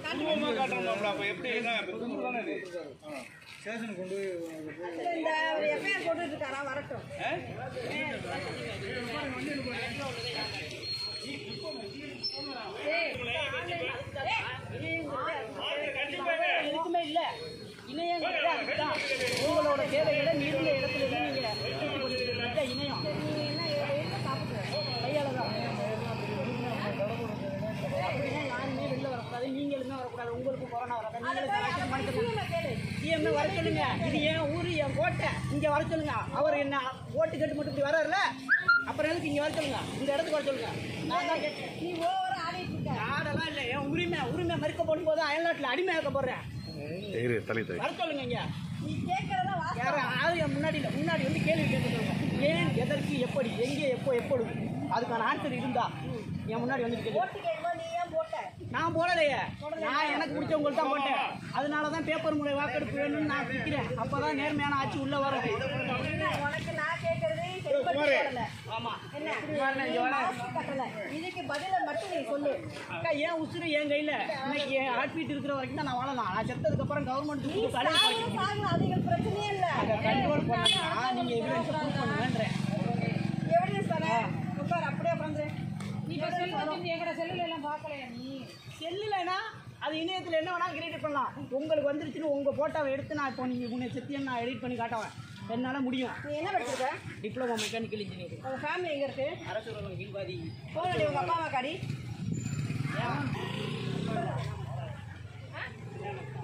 தூரமா காட்டணும்ல அப்ப எப்படி என்ன இப்ப தூரம் தானே இது ஸ்டேஷன் கொண்டு போய் இந்த எஃப்ஐஆர் போட்டுட்டு இருக்காரா வரட்டும் எதுக்குமே இல்ல இணையங்கிறது அதுதான் உங்களோட தேவைகளை நீண்ட இடத்துல இருந்து நீங்க பூர்த்தி பண்ணிட்டு இருக்க இணையம் கையால தான் அப்படின்னா யாருமே வெளில வரக்கூடாது நீங்களுமே வரக்கூடாது உங்களுக்கு கொரோனா வரக்கூடாது நீங்களும் சிஎம் வர சொல்லுங்க இது என் ஊரு என் கோட்டை இங்க வர சொல்லுங்க அவர் என்ன ஓட்டு கேட்டு மட்டும் இப்படி வர்றாருல அப்புறம் எதுக்கு இங்க வர சொல்லுங்க இந்த இடத்துக்கு வர சொல்லுங்க நான் தான் கேட்டேன் நீ ஓவரா ஆடிட்டு இருக்க நாடெல்லாம் இல்லை என் உரிமை உரிமை மறுக்க போடும்போது அயல்நாட்டில் அடிமையாக்க போடுறேன் இரு தலை தலை வர சொல்லுங்க இங்க நீ கேட்கறத வாசி யாரும் யாரும் என் முன்னாடி இல்லை முன்னாடி வந்து கேள்வி கேட்க சொல்லுங்க ஏன் எதற்கு எப்படி எங்கே எப்போ எப்பொழுது அதுக்கான ஆன்சர் இருந்தா என் முன்னாடி வந்து கேள்வி ஓட்டு கேட்கும்போது நீ ஏன் போட்ட நான் போடலையே நான் எனக்கு பிடிச்சவங்களுக்கு தான் போட்டேன் அதனால தான் பேப்பர் முறை வாக்கெடுப்பு வேணும்னு நான் நிற்கிறேன் அப்பதான் நேர்மையான ஆட்சி உள்ள வரும் என்ன, உனக்கு நான் கேட்கறது செல்பட்டு போடல ஆமா என்ன வரேன், இங்க வரேன். மாசு கட்டல இதுக்கு பதில மட்டும் நீ சொல்லு அக்கா ஏன் உசுறு என் கையில இன்னைக்கு என் ஹார்ட்பீட் இருக்கிற வரைக்கும் தான் நான் வாழலாம் நான் செத்ததுக்கு அப்புறம் கவர்மெண்ட் நீ தலைவர் சாகணும் சாகணும் அதுக்கு பிரச்சனையே இல்ல அதை கண்ட்ரோல் பண்ணா நீங்க எவிடன்ஸ் ப்ரூவ் பண்ணுவேன்றேன் எவிடன்ஸ் தானே உட்கார் அப்படியே உட்காந்து செல்லுலனா அது இணையத்தில் என்ன வேணா கிரியேட் பண்ணலாம் உங்களுக்கு வந்துருச்சுன்னு உங்க போட்டோவை எடுத்து நான் இப்போ நீங்க உன்னை செத்தியன்னு நான் எடிட் பண்ணி காட்டுவேன் என்னால முடியும் நீ என்ன படிச்சிருக்க டிப்ளமோ மெக்கானிக்கல் இன்ஜினியரிங் உங்க ஃபேமிலி எங்க இருக்கு அரசு உறவு கீழ்வாதி போன் அடி உங்க அப்பா அம்மா காடி